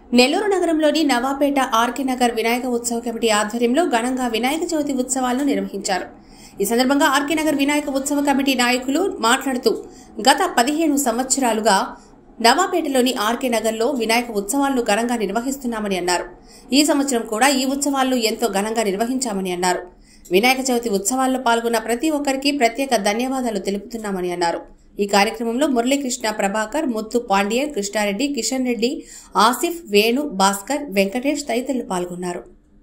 నెల్లూరు నగరంలోని నవాపేట ఆర్కే నగర్ వినాయక ఉత్సవ కమిటీ ఆధ్వర్యంలో ఘనంగా వినాయక చవితి ఉత్సవాలను నిర్వహించారు ఈ సందర్భంగా ఆర్కే నగర్ వినాయక ఉత్సవ కమిటీ నాయకులు మాట్లాడుతూ గత పదిహేను సంవత్సరాలుగా నవాపేటలోని ఆర్కే నగర్లో వినాయక ఉత్సవాలను ఘనంగా నిర్వహిస్తున్నామని అన్నారు ఈ సంవత్సరం కూడా ఈ ఉత్సవాలను ఎంతో ఘనంగా నిర్వహించామని అన్నారు వినాయక చవితి ఉత్సవాల్లో పాల్గొన్న ప్రతి ఒక్కరికి ప్రత్యేక ధన్యవాదాలు తెలుపుతున్నామని అన్నారు ఈ కార్యక్రమంలో మురళీకృష్ణ ప్రభాకర్ ముత్తు పాండియన్ కృష్ణారెడ్డి కిషన్ రెడ్డి ఆసిఫ్ వేణు భాస్కర్ వెంకటేష్ తదితరులు పాల్గొన్నారు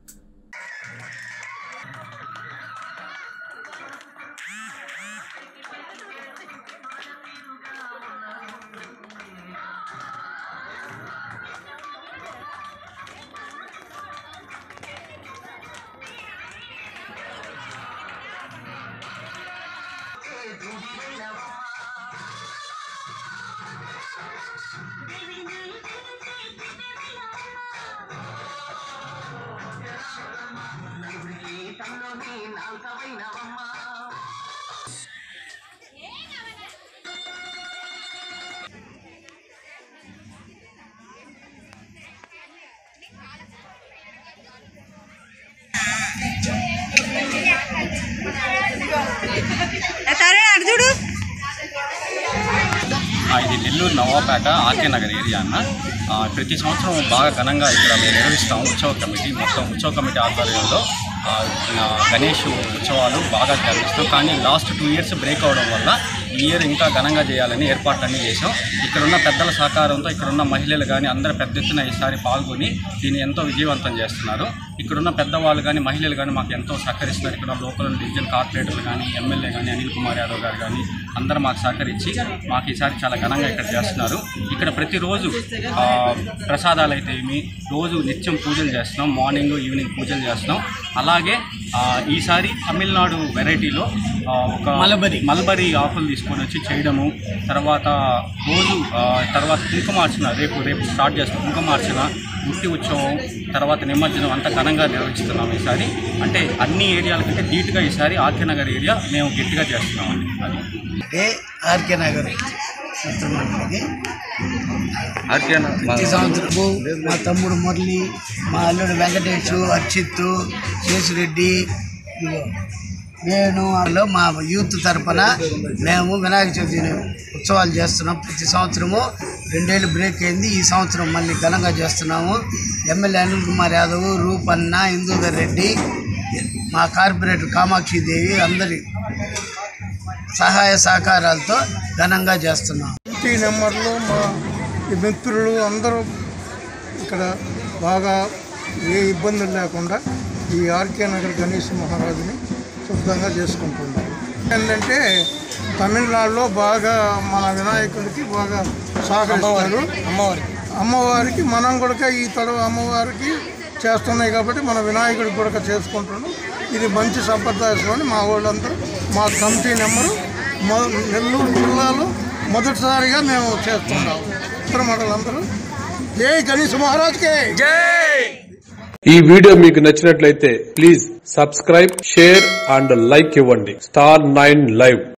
ఆ, ఇది నెల్లూరు నవాపేట ఆర్కే నగర్ ఏరియా అన్న ఆ, ప్రతి సంవత్సరం బాగా ఘనంగా ఇక్కడ మేము నిర్వహిస్తాం ఉత్సవ కమిటీ మొత్తం ఉత్సవ కమిటీ ఆధ్వర్యంలో ఆ, ఆ, గణేష్ ఉత్సవాలు బాగా జరిపిస్తాం కానీ లాస్ట్ టూ ఇయర్స్ బ్రేక్ అవడం వల్ల ఈ ఇయర్ ఇంకా ఘనంగా చేయాలని ఏర్పాట్లన్నీ చేసాం ఇక్కడున్న పెద్దల సహకారంతో ఇక్కడున్న మహిళలు కానీ అందరూ పెద్ద ఎత్తున ఈసారి పాల్గొని దీన్ని ఎంతో విజయవంతం చేస్తున్నారు ఇక్కడున్న పెద్దవాళ్ళు కానీ మహిళలు కానీ మాకు ఎంతో సహకరిస్తున్నారు ఇక్కడ లోకల్ డివిజన్ కార్పొరేటర్లు కానీ ఎమ్మెల్యే కానీ అనిల్ కుమార్ యాదవ్ గారు కానీ అందరూ మాకు సహకరించి మాకు ఈసారి చాలా ఘనంగా ఇక్కడ చేస్తున్నారు ఇక్కడ ప్రతిరోజు ఆ, ప్రసాదాలు అయితే ఏమి రోజు నిత్యం పూజలు చేస్తున్నాం మార్నింగ్ ఈవినింగ్ పూజలు చేస్తున్నాం అలాగే ఆ, ఈసారి తమిళనాడు వెరైటీలో ఆ, ఒక మలబరి మల్బరీ ఆకులు తీసుకొని వచ్చి చేయడము తర్వాత రోజు ఆ, తర్వాత కుంకుమార్చన రేపు రేపు స్టార్ట్ చేస్తాం కుంకుమార్చన గుట్టి ఉత్సవం తర్వాత నిమజ్జనం అంతా ఘనంగా నిర్వహిస్తున్నాం ఈసారి అంటే అన్ని ఏరియాల కంటే ధీటుగా ఈసారి ఆర్కే నగర్ ఏరియా మేము గట్టిగా చేస్తున్నామండి అది అంటే ఆర్కే నగర్ మిత్రమండలికి ఆర్కే ప్రతి సంవత్సరము మా తమ్ముడు మురళి మా అల్లుడు వెంకటేష్ అర్చిత్ శేషిరెడ్డి ఇదిగో నేను వాళ్ళు మా యూత్ తరపున మేము వినాయక చవితి ఉత్సవాలు చేస్తున్నాం ప్రతి సంవత్సరము రెండేళ్ళు బ్రేక్ అయింది ఈ సంవత్సరం మళ్ళీ ఘనంగా చేస్తున్నాము ఎమ్మెల్యే అనిల్ కుమార్ యాదవ్ రూపన్న ఇందూధర్ రెడ్డి మా కార్పొరేటర్ కామాక్షిదేవి అందరి సహాయ సహకారాలతో ఘనంగా చేస్తున్నాం ఇంటి నెంబర్లు మా ఈ మిత్రులు అందరూ ఇక్కడ బాగా ఏ ఇబ్బందులు లేకుండా ఈ ఆర్కే నగర్ గణేష్ మహారాజుని శుద్ధంగా చేసుకుంటున్నారు ఏంటంటే తమిళనాడులో బాగా మన వినాయకుడికి బాగా సహకరిస్తారు అమ్మవారికి అమ్మవారికి మనం కూడా ఈ తడవ అమ్మవారికి చేస్తున్నాయి కాబట్టి మన వినాయకుడి కూడా చేసుకుంటున్నాం ఇది మంచి సంప్రదాయం అని మా వాళ్ళందరూ మా కమిటీ నెంబరు మొ- నెల్లూరు జిల్లాలో మొదటిసారిగా మేము చేస్తున్నాం ఇతర మండలందరూ జై గణేష్ మహారాజ్కే ఈ వీడియో మీకు నచ్చినట్లయితే please subscribe share and like ఇవ్వండి స్టార్ నైన్ లైవ్